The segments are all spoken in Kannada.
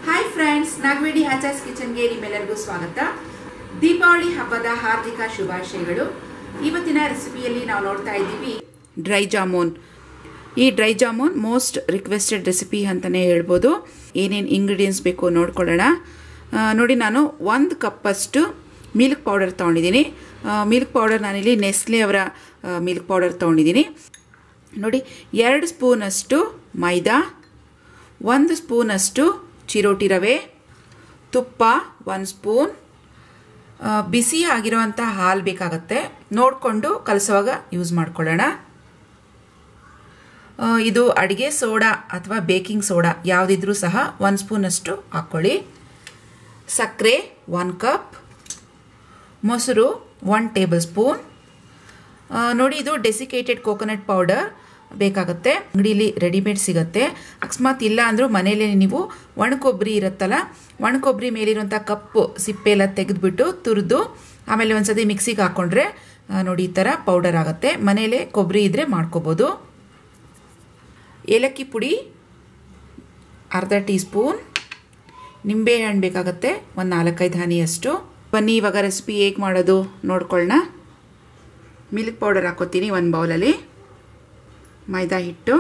ಹಾಯ್ ಫ್ರೆಂಡ್ಸ್ ನಾಗವೇಡಿ ಆಚಾರ್ಸ್ ಕಿಚನ್ಗೆ ನಿಮ್ಮೆಲ್ಲರಿಗೂ ಸ್ವಾಗತ ದೀಪಾವಳಿ ಹಬ್ಬದ ಹಾರ್ದಿಕ ಶುಭಾಶಯಗಳು ಇವತ್ತಿನ ರೆಸಿಪಿಯಲ್ಲಿ ನಾವು ನೋಡ್ತಾ ಇದ್ದೀವಿ ಡ್ರೈ ಜಾಮೂನ್ ಈ dry jamun most requested recipe ಅಂತಲೇ ಹೇಳ್ಬೋದು ಏನೇನು ಇಂಗ್ರೀಡಿಯೆಂಟ್ಸ್ ಬೇಕು ನೋಡ್ಕೊಳ್ಳೋಣ ಆ, ನೋಡಿ ನಾನು ಒಂದು ಕಪ್ಪಷ್ಟು ಮಿಲ್ಕ್ ಪೌಡರ್ ತೊಗೊಂಡಿದ್ದೀನಿ ಮಿಲ್ಕ್ ಪೌಡರ್ ನಾನಿಲ್ಲಿ ನೆಸ್ಲೆ ಅವರ ಮಿಲ್ಕ್ ಪೌಡರ್ ತೊಗೊಂಡಿದ್ದೀನಿ ನೋಡಿ ಎರಡು ಸ್ಪೂನಷ್ಟು ಮೈದಾ ಒಂದು ಸ್ಪೂನಷ್ಟು ಚಿರೋಟಿ ರವೆ ತುಪ್ಪ ಒಂದು ಸ್ಪೂನ್ ಆ, ಬಿಸಿ ಆಗಿರುವಂಥ ಹಾಲು ಬೇಕಾಗತ್ತೆ ನೋಡಿಕೊಂಡು ಕಲಸುವಾಗ ಯೂಸ್ ಮಾಡ್ಕೊಳ್ಳೋಣ ಆ, ಇದು ಅಡುಗೆ ಸೋಡಾ ಅಥವಾ ಬೇಕಿಂಗ್ ಸೋಡಾ ಯಾವುದಿದ್ರೂ ಸಹ ಒಂದು ಸ್ಪೂನಷ್ಟು ಹಾಕ್ಕೊಳ್ಳಿ ಸಕ್ಕರೆ ಒನ್ ಕಪ್ ಮೊಸರು ಒನ್ ಟೇಬಲ್ ಸ್ಪೂನ್ ಆ, ನೋಡಿ ಇದು ಡೆಸಿಕೇಟೆಡ್ ಕೋಕೋನಟ್ ಪೌಡರ್ ಬೇಕಾಗುತ್ತೆ ಅಂಗಡಿಲಿ ರೆಡಿಮೇಡ್ ಸಿಗುತ್ತೆ ಅಕಸ್ಮಾತ್ ಇಲ್ಲ ಅಂದರೂ ಮನೇಲಿ ನೀವು ಒಣ ಕೊಬ್ಬರಿ ಇರುತ್ತಲ್ಲ ಒಣ ಕೊಬ್ಬರಿ ಮೇಲಿರುವಂಥ ಕಪ್ಪು ಸಿಪ್ಪೆ ಎಲ್ಲ ತೆಗೆದುಬಿಟ್ಟು ತುರಿದು ಆಮೇಲೆ ಒಂದ್ಸತಿ ಮಿಕ್ಸಿಗೆ ಹಾಕ್ಕೊಂಡ್ರೆ ಆ, ನೋಡಿ ಈ ಥರ ಪೌಡರ್ ಆಗುತ್ತೆ ಮನೇಲೆ ಕೊಬ್ಬರಿ ಇದ್ದರೆ ಮಾಡ್ಕೋಬೋದು ಏಲಕ್ಕಿ ಪುಡಿ ಅರ್ಧ ಟೀ ಸ್ಪೂನ್ ನಿಂಬೆಹಣ್ಣು ಬೇಕಾಗುತ್ತೆ ಒಂದು ನಾಲ್ಕೈದು ಹನಿಯಷ್ಟು ಬನ್ನಿ ಇವಾಗ ರೆಸಿಪಿ ಹೇಗೆ ಮಾಡೋದು ನೋಡ್ಕೊಳ್ಳೋಣ ಮಿಲ್ಕ್ ಪೌಡರ್ ಹಾಕೋತೀನಿ ಒಂದು ಬೌಲಲ್ಲಿ ಮೈದಾ ಹಿಟ್ಟು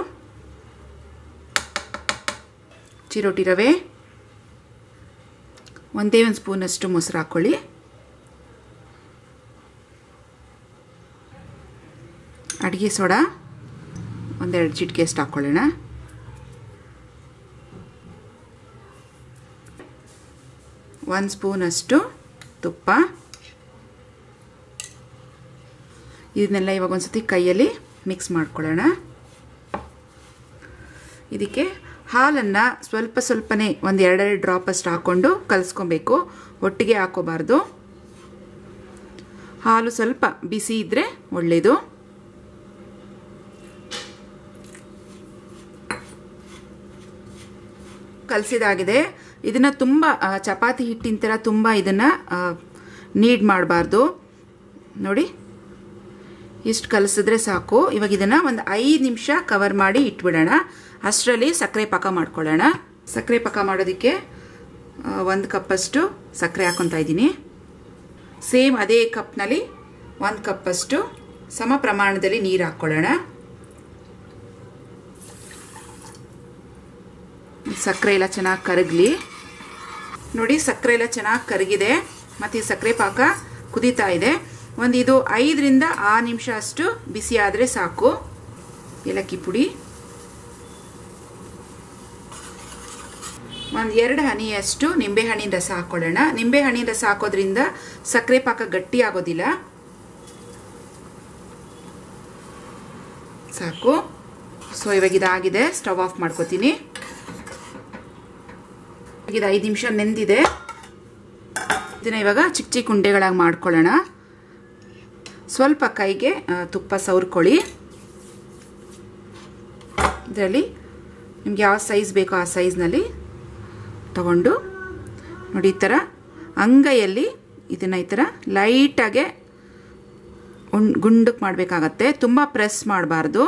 ಚಿರೋಟಿ ರವೆ ಒಂದೇ ಒಂದು ಸ್ಪೂನಷ್ಟು ಮೊಸರು ಹಾಕ್ಕೊಳ್ಳಿ ಅಡುಗೆ ಸೋಡಾ ಒಂದೆರಡು ಚಿಟಿಕೆ ಅಷ್ಟು ಹಾಕ್ಕೊಳ್ಳೋಣ ಒಂದು ಸ್ಪೂನಷ್ಟು ತುಪ್ಪ ಇದನ್ನೆಲ್ಲ ಇವಾಗ ಒಂದ್ಸತಿ ಕೈಯಲ್ಲಿ ಮಿಕ್ಸ್ ಮಾಡ್ಕೊಳ್ಳೋಣ ಇದಕ್ಕೆ ಹಾಲನ್ನು ಸ್ವಲ್ಪ ಸ್ವಲ್ಪನೇ ಒಂದು ಎರಡೆರಡು ಡ್ರಾಪ್ ಅಷ್ಟು ಹಾಕ್ಕೊಂಡು ಕಲಿಸ್ಕೊಬೇಕು ಒಟ್ಟಿಗೆ ಹಾಕೋಬಾರ್ದು ಹಾಲು ಸ್ವಲ್ಪ ಬಿಸಿ ಇದ್ದರೆ ಒಳ್ಳೆಯದು ಕಲಸಿದಾಗಿದೆ ಇದನ್ನು ತುಂಬ ಆ, ಚಪಾತಿ ಹಿಟ್ಟಿನ ಥರ ತುಂಬ ಇದನ್ನು ನೀಡ್ ಮಾಡಬಾರ್ದು ನೋಡಿ ಇಷ್ಟು ಕಲಸಿದ್ರೆ ಸಾಕು ಇವಾಗ ಇದನ್ನು ಒಂದು ಐದು ನಿಮಿಷ ಕವರ್ ಮಾಡಿ ಇಟ್ಬಿಡೋಣ ಅಷ್ಟರಲ್ಲಿ ಸಕ್ಕರೆ ಪಾಕ ಮಾಡ್ಕೊಳ್ಳೋಣ ಸಕ್ಕರೆ ಪಾಕ ಮಾಡೋದಕ್ಕೆ ಒಂದು ಕಪ್ಪಷ್ಟು ಸಕ್ಕರೆ ಹಾಕೊತಾ ಇದ್ದೀನಿ ಸೇಮ್ ಅದೇ ಕಪ್ನಲ್ಲಿ ಒಂದು ಕಪ್ಪಷ್ಟು ಸಮ ಪ್ರಮಾಣದಲ್ಲಿ ನೀರು ಹಾಕ್ಕೊಳ್ಳೋಣ ಸಕ್ಕರೆ ಎಲ್ಲ ಚೆನ್ನಾಗಿ ಕರಗಲಿ ನೋಡಿ ಸಕ್ಕರೆ ಎಲ್ಲ ಚೆನ್ನಾಗಿ ಕರಗಿದೆ ಮತ್ತು ಈ ಸಕ್ಕರೆ ಪಾಕ ಕುದೀತಾ ಇದೆ ಒಂದು ಇದು ಐದರಿಂದ ಆರು ನಿಮಿಷ ಅಷ್ಟು ಬಿಸಿ ಆದರೆ ಸಾಕು ಏಲಕ್ಕಿ ಪುಡಿ ಒಂದು ಎರಡು ಹನಿಯಷ್ಟು ನಿಂಬೆಹಣ್ಣಿನ ರಸ ಹಾಕ್ಕೊಳ್ಳೋಣ ನಿಂಬೆಹಣ್ಣಿನ ರಸ ಹಾಕೋದ್ರಿಂದ ಸಕ್ಕರೆ ಪಾಕ ಗಟ್ಟಿ ಆಗೋದಿಲ್ಲ ಸಾಕು ಸೊ ಇವಾಗ ಇದಾಗಿದೆ ಸ್ಟವ್ ಆಫ್ ಮಾಡ್ಕೋತೀನಿ ಇದು ಐದು ನಿಮಿಷ ನೆಂದಿದೆ ಇದನ್ನ ಇವಾಗ ಚಿಕ್ಕ ಚಿಕ್ಕ ಉಂಡೆಗಳಾಗಿ ಮಾಡ್ಕೊಳ್ಳೋಣ ಸ್ವಲ್ಪ ಕೈಗೆ ಆ, ತುಪ್ಪ ಸವರ್ಕೊಳ್ಳಿ ಇದರಲ್ಲಿ ನಿಮ್ಗೆ ಯಾವ ಸೈಜ್ ಬೇಕೋ ಆ ಸೈಜ್ನಲ್ಲಿ ತಗೊಂಡು ನೋಡಿ ಈ ಥರ ಅಂಗೈಯಲ್ಲಿ ಇದನ್ನು ಈ ಥರ ಲೈಟಾಗೆ ಉಣ್ ಗುಂಡಕ್ಕೆ ಮಾಡಬೇಕಾಗತ್ತೆ ತುಂಬ ಪ್ರೆಸ್ ಮಾಡಬಾರ್ದು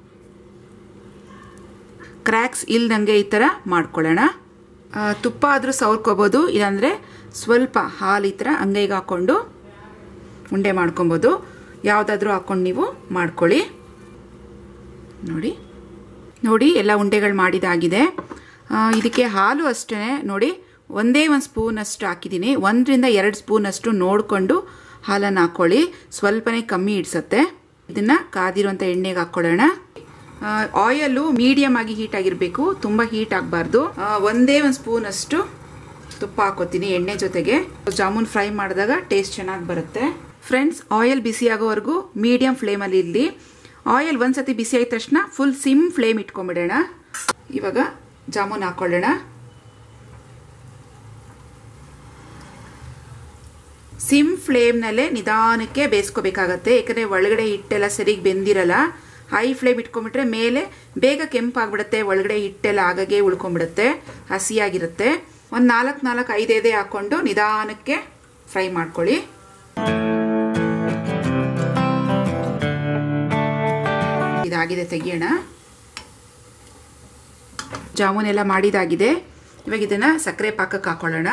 ಕ್ರ್ಯಾಕ್ಸ್ ಇಲ್ದಂಗೆ ಈ ಥರ ಮಾಡ್ಕೊಳ್ಳೋಣ ಆ, ತುಪ್ಪ ಆದರೂ ಸವರ್ಕೋಬೋದು ಇಲ್ಲಾಂದರೆ ಸ್ವಲ್ಪ ಹಾಲು ಈ ಥರ ಅಂಗೈಗೆ ಹಾಕ್ಕೊಂಡು ಉಂಡೆ ಮಾಡ್ಕೊಬೋದು ಯಾವುದಾದ್ರೂ ಹಾಕ್ಕೊಂಡು ನೀವು ಮಾಡ್ಕೊಳ್ಳಿ ನೋಡಿ ನೋಡಿ ಎಲ್ಲ ಉಂಡೆಗಳು ಮಾಡಿದಾಗಿದೆ ಆ, ಇದಕ್ಕೆ ಹಾಲು ಅಷ್ಟೇ ನೋಡಿ ಒಂದೇ ಒಂದು ಸ್ಪೂನ್ ಅಷ್ಟು ಹಾಕಿದ್ದೀನಿ ಒಂದರಿಂದ ಎರಡು ಸ್ಪೂನ್ ಅಷ್ಟು ನೋಡಿಕೊಂಡು ಹಾಲನ್ನು ಹಾಕ್ಕೊಳ್ಳಿ ಸ್ವಲ್ಪನೇ ಕಮ್ಮಿ ಇಡ್ಸತ್ತೆ ಇದನ್ನು ಕಾದಿರುವಂಥ ಎಣ್ಣೆಗೆ ಹಾಕ್ಕೊಳ್ಳೋಣ ಆಯಲ್ಲು ಮೀಡಿಯಮ್ ಆಗಿ ಹೀಟ್ ಆಗಿರಬೇಕು ತುಂಬ ಹೀಟ್ ಆಗಬಾರ್ದು ಒಂದೇ ಒಂದು ಸ್ಪೂನ್ ಅಷ್ಟು ತುಪ್ಪ ಹಾಕೋತೀನಿ ಎಣ್ಣೆ ಜೊತೆಗೆ ಜಾಮೂನ್ ಫ್ರೈ ಮಾಡಿದಾಗ ಟೇಸ್ಟ್ ಚೆನ್ನಾಗಿ ಬರುತ್ತೆ ಫ್ರೆಂಡ್ಸ್ ಆಯಿಲ್ ಬಿಸಿ ಆಗೋವರೆಗೂ ಮೀಡಿಯಂ ಫ್ಲೇಮಲ್ಲಿ ಇರಲಿ ಆಯಿಲ್ ಒಂದ್ಸತಿ ಬಿಸಿ ಆದ ತಕ್ಷಣ ಫುಲ್ ಸಿಮ್ ಫ್ಲೇಮ್ ಇಟ್ಕೊಂಬಿಡೋಣ ಇವಾಗ ಜಾಮೂನ್ ಹಾಕೊಳ್ಳೋಣ ಸಿಮ್ ಫ್ಲೇಮ್ನಲ್ಲೇ ನಿಧಾನಕ್ಕೆ ಬೇಯಿಸ್ಕೋಬೇಕಾಗತ್ತೆ ಯಾಕಂದರೆ ಒಳಗಡೆ ಹಿಟ್ಟೆಲ್ಲ ಸರಿಗೆ ಬೆಂದಿರಲ್ಲ ಹೈ ಫ್ಲೇಮ್ ಇಟ್ಕೊಂಡ್ಬಿಟ್ರೆ ಮೇಲೆ ಬೇಗ ಕೆಂಪಾಗ್ಬಿಡುತ್ತೆ ಒಳಗಡೆ ಹಿಟ್ಟೆಲ್ಲ ಆಗಾಗೆ ಉಳ್ಕೊಂಡ್ಬಿಡುತ್ತೆ ಹಸಿಯಾಗಿರುತ್ತೆ ಒಂದು ನಾಲ್ಕು ನಾಲ್ಕು ಐದೈದೇ ಹಾಕ್ಕೊಂಡು ನಿಧಾನಕ್ಕೆ ಫ್ರೈ ಮಾಡ್ಕೊಳ್ಳಿ ಇದಾಗಿದೆ ತೆಗಿಯೋಣ ಜಾಮೂನ್ ಎಲ್ಲ ಮಾಡಿದಾಗಿದೆ ಇವಾಗ ಇದನ್ನು ಸಕ್ಕರೆ ಪಾಕಕ್ಕೆ ಹಾಕೊಳ್ಳೋಣ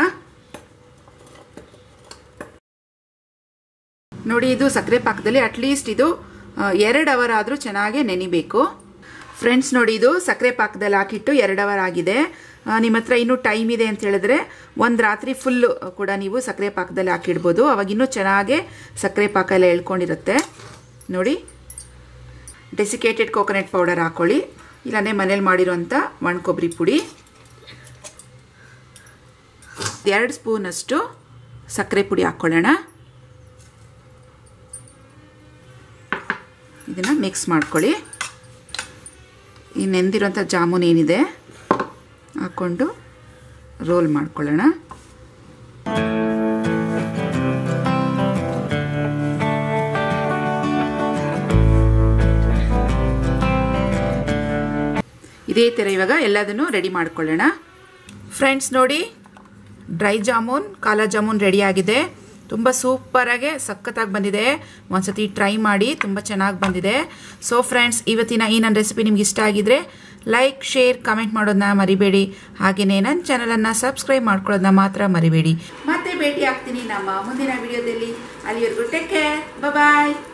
ನೋಡಿ ಇದು ಸಕ್ಕರೆ ಪಾಕದಲ್ಲಿ ಅಟ್ಲೀಸ್ಟ್ ಇದು ಎರಡು ಅವರ್ ಆದರೂ ಚೆನ್ನಾಗಿ ನೆನಿಬೇಕು ಫ್ರೆಂಡ್ಸ್ ನೋಡಿ ಇದು ಸಕ್ಕರೆ ಪಾಕದಲ್ಲಿ ಹಾಕಿಟ್ಟು ಎರಡು ಅವರ್ ಆಗಿದೆ ನಿಮ್ಮ ಹತ್ರ ಇನ್ನೂ ಟೈಮ್ ಇದೆ ಅಂತ ಹೇಳಿದ್ರೆ ಒಂದು ರಾತ್ರಿ ಫುಲ್ ಕೂಡ ನೀವು ಸಕ್ಕರೆ ಪಾಕದಲ್ಲಿ ಹಾಕಿಡ್ಬೋದು ಅವಾಗ ಇನ್ನೂ ಚೆನ್ನಾಗೆ ಸಕ್ಕರೆ ಪಾಕ ಎಲ್ಲ ಎಳ್ಕೊಂಡಿರುತ್ತೆ ನೋಡಿ ಡೆಸಿಕೇಟೆಡ್ ಕೋಕೋನಟ್ ಪೌಡರ್ ಹಾಕ್ಕೊಳ್ಳಿ ಇಲ್ಲಾಂದರೆ ಮನೇಲಿ ಮಾಡಿರೋಂಥ ಒಣ ಕೊಬ್ಬರಿ ಪುಡಿ ಎರಡು ಸ್ಪೂನಷ್ಟು ಸಕ್ಕರೆ ಪುಡಿ ಹಾಕ್ಕೊಳ್ಳೋಣ ಇದನ್ನು ಮಿಕ್ಸ್ ಮಾಡ್ಕೊಳ್ಳಿ ಈ ನೆಂದಿರೋಂಥ ಜಾಮೂನ್ ಏನಿದೆ ಹಾಕ್ಕೊಂಡು ರೋಲ್ ಮಾಡ್ಕೊಳ್ಳೋಣ ಇದೇ ಥರ ಇವಾಗ ಎಲ್ಲದನ್ನು ರೆಡಿ ಮಾಡ್ಕೊಳ್ಳೋಣ ಫ್ರೆಂಡ್ಸ್ ನೋಡಿ ಡ್ರೈ ಜಾಮೂನ್ ಕಾಲಾ ಜಾಮೂನ್ ರೆಡಿಯಾಗಿದೆ ತುಂಬ ಸೂಪರಾಗೆ ಸಖತ್ತಾಗಿ ಬಂದಿದೆ ಒಂದ್ಸತಿ ಟ್ರೈ ಮಾಡಿ ತುಂಬ ಚೆನ್ನಾಗಿ ಬಂದಿದೆ ಸೊ ಫ್ರೆಂಡ್ಸ್ ಇವತ್ತಿನ ಈ ನನ್ನ ರೆಸಿಪಿ ನಿಮ್ಗೆ ಇಷ್ಟ ಆಗಿದ್ರೆ ಲೈಕ್ ಶೇರ್ ಕಮೆಂಟ್ ಮಾಡೋದನ್ನ ಮರಿಬೇಡಿ ಹಾಗೆಯೇ ನನ್ನ ಚಾನಲನ್ನು ಸಬ್ಸ್ಕ್ರೈಬ್ ಮಾಡ್ಕೊಳ್ಳೋದನ್ನ ಮಾತ್ರ ಮರಿಬೇಡಿ ಮತ್ತೆ ಭೇಟಿ ಆಗ್ತೀನಿ ನಮ್ಮ ಮುಂದಿನ ವಿಡಿಯೋದಲ್ಲಿ ಅಲ್ಲಿವರೆಗೂ ಟೇಕ್ ಕೇರ್ ಬಾಯ್